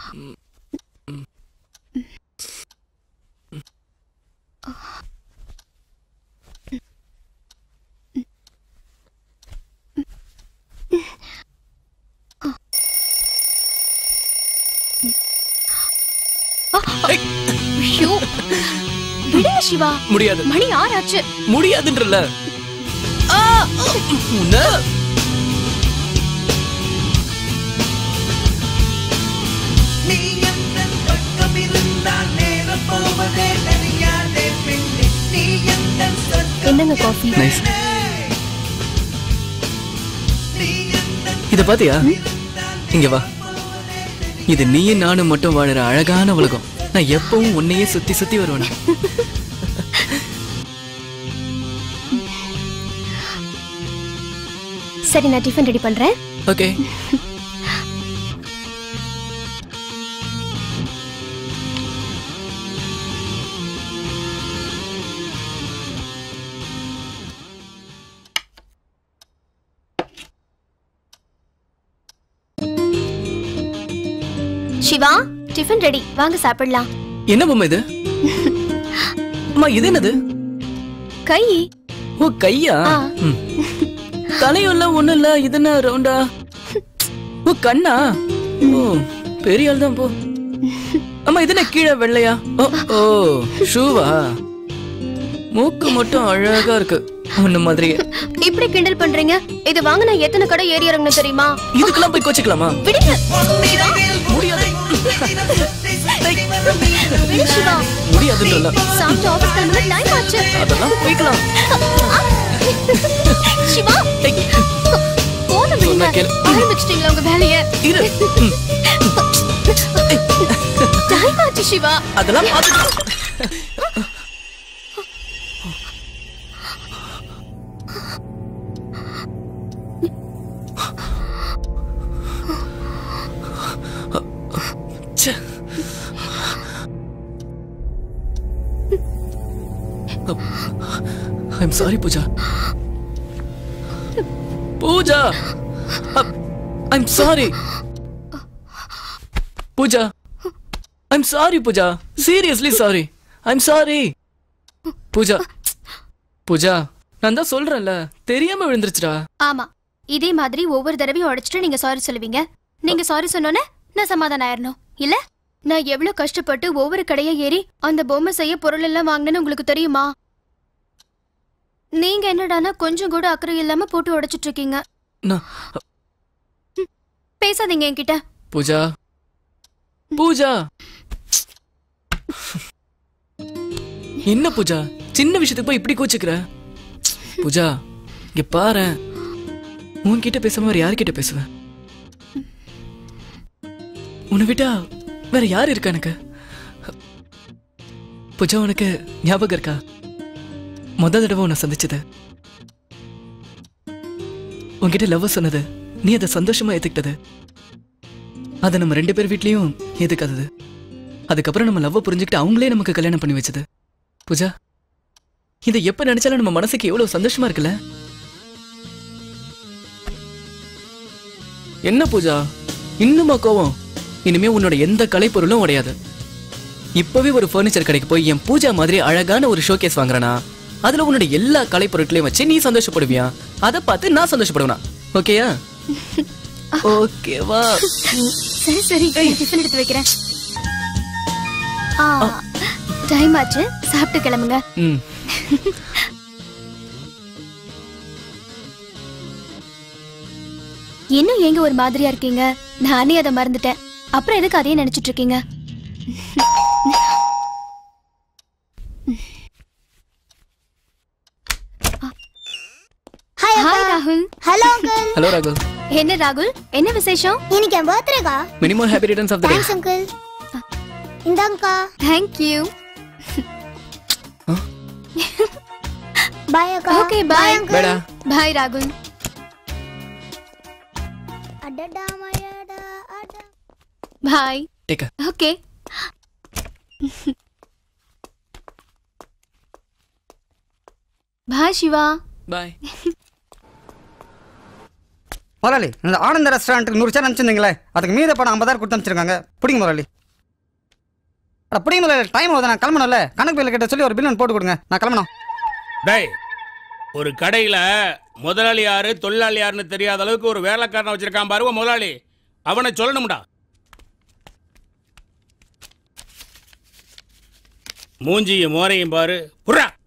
ஐயோ விடுங்க சிவா முடியாது மணி ஆறாச்சு முடியாதுன்றல ஆ! உன்னை என்னங்க காஃபி நைஸ் இத பாத்தியா இங்க வா இது நீயும் நானும் மட்டும் வாழற அழகான உலகம் நான் எப்பவும் உன்னையே சுத்தி சுத்தி வருவேன் சரி நான் டிஃபன் ரெடி பண்றேன் ஓகே சிவா டிஃபன் ரெடி வாங்க சாப்பிடலாம் என்ன பொம்மை இது அம்மா இது என்னது கை ஓ கையா ஆ. ம். தலையும் இல்ல ஒண்ணும் இல்ல இது என்ன ரவுண்டா ஓ கண்ணா ஓ பெரிய ஆள் தான் போ அம்மா இது என்ன கீழே வெள்ளையா ஓ ஓ ஷூவா மூக்கு மட்டும் அழகா இருக்கு ஒண்ணு மாதிரியே இப்படி கிண்டல் பண்றீங்க இது வாங்க நான் எத்தனை கடை ஏறி இறங்கணும் தெரியுமா இதுக்கெல்லாம் போய் கோச்சிக்கலாமா விடுங்க முடியாது விடு சிவா முடியாதுன்றல சாப்பிட்டு ஆபீஸ் கிளம்புங்க டைம் ஆச்சு அதெல்லாம் போய்க்கலாம் சிவா ஏய், போன விடுங்க சொன்னா கேளு. ஆரம்பிச்சிட்டீங்களா உங்க வேலைய இரு ம், டைம் ஆச்சு சிவா அதெல்லாம் பாத்துக்கலாம் ச்சே. I'm sorry, Pooja. Pooja! Uh, I'm sorry. Pooja. I'm sorry, Pooja. Seriously sorry. I'm sorry. Pooja Pooja நான் தான் சொல்றேன்ல தெரியாம விழுந்துருச்சுடா ஆமா இதே மாதிரி ஒவ்வொரு தடவையும் உடைச்சிட்டு நீங்க சாரி சொல்லுவீங்க நீங்க சாரி சொன்னோன்னே நான் சமாதானம் ஆயிரணும் இல்ல நான் எவ்வளவு கஷ்டப்பட்டு ஒவ்வொரு கடையா ஏறி அந்த பொம்மை செய்ய பொருள் எல்லாம் வாங்கினேன்னு உங்களுக்கு தெரியுமா நீங்க என்னடானா கொஞ்சம் கூட அக்கறை இல்லாம போட்டு உடைச்சிட்டு இருக்கீங்க நான் பேசாதீங்க என்கிட்ட பூஜா பூஜா என்ன பூஜா சின்ன விஷயத்துக்கு போய் இப்படி கோச்சுக்கிற பூஜா இங்க பாரு உன்கிட்ட பேசாம வேற யார்கிட்ட பேசுவேன் உன்னை விட்டா வேற யார் இருக்கா எனக்கு பூஜா உனக்கு ஞாபகம் இருக்கா முத தடவை உன்னை சந்திச்சது உன்கிட்ட லவ் சொன்னது நீ அதை சந்தோஷமா ஏத்துக்கிட்டது அதை நம்ம ரெண்டு பேர் வீட்லயும் ஏத்துக்காதது அதுக்கப்புறம் நம்ம லவ் புரிஞ்சுக்கிட்டு அவங்களே நமக்கு கல்யாணம் பண்ணி வச்சது பூஜா இதை எப்ப நினைச்சாலும் நம்ம மனசுக்கு எவ்வளவு சந்தோஷமா இருக்குல்ல என்ன பூஜா இன்னுமா கோவம் இனிமே உன்னோட எந்த கலைப்பொருளும் உடையாது இப்பவே ஒரு ஃபர்னிச்சர் கடைக்கு போய் என் பூஜா மாதிரி அழகான ஒரு ஷோகேஸ் வாங்குறனா அதுல உன்னோட எல்லா கலைப்பொருட்களையும் வச்சு நீ சந்தோஷப்படுவியா அதை பார்த்து நான் சந்தோஷப்படுவேனா ஓகேயா ஓகேவா சரி சரி டிஃபன் எடுத்து வைக்கிறேன் டைம் ஆச்சு சாப்பிட்டு கிளம்புங்க ம் இன்னும் ஏங்க ஒரு மாதிரியா இருக்கீங்க நானே அதை மறந்துட்டேன் அப்புறம் எதுக்கு அதையே நினைச்சிட்டு இருக்கீங்க ஹாய் ஹாய் ராகுல் ஹலோ அங்கிள் ஹலோ ராகுல் என்ன ராகுல் என்ன விசேஷம் இன்னைக்கு என் பர்த்டேக்கா many many happy returns of the day thanks uncle இந்தாங்கக்கா thank you bye அக்கா ஓகே பாய் பேடா பாய் ராகுல் அடடா மழடா அடா bye take okay bye Siva பாய் முதலாளி இந்த ஆனந்த ரெஸ்டாரண்ட்டுக்கு நூறு சேர் அனுப்பிச்சிருந்தீங்களே அதுக்கு மீத பணம் ஐம்பதாயிரம் கொடுத்து அனுப்பிச்சிருக்காங்க பிடிங்க முதலாளி அட பிடிங்க முதலாளி டைம் ஆகுது நான் கிளம்பணும்ல கணக்கு பில்ல கிட்ட சொல்லி ஒரு பில் ஒன்று போட்டு கொடுங்க நான் கிளம்பணும் டேய் ஒரு கடையில முதலாளி யாரு தொழிலாளி யாருன்னு தெரியாத அளவுக்கு ஒரு வேலைக்காரனை வச்சிருக்கான் பாருங்க முதலாளி அவனை சொல்லணும்டா மூஞ்சியும் மோரையும் பாரு புறா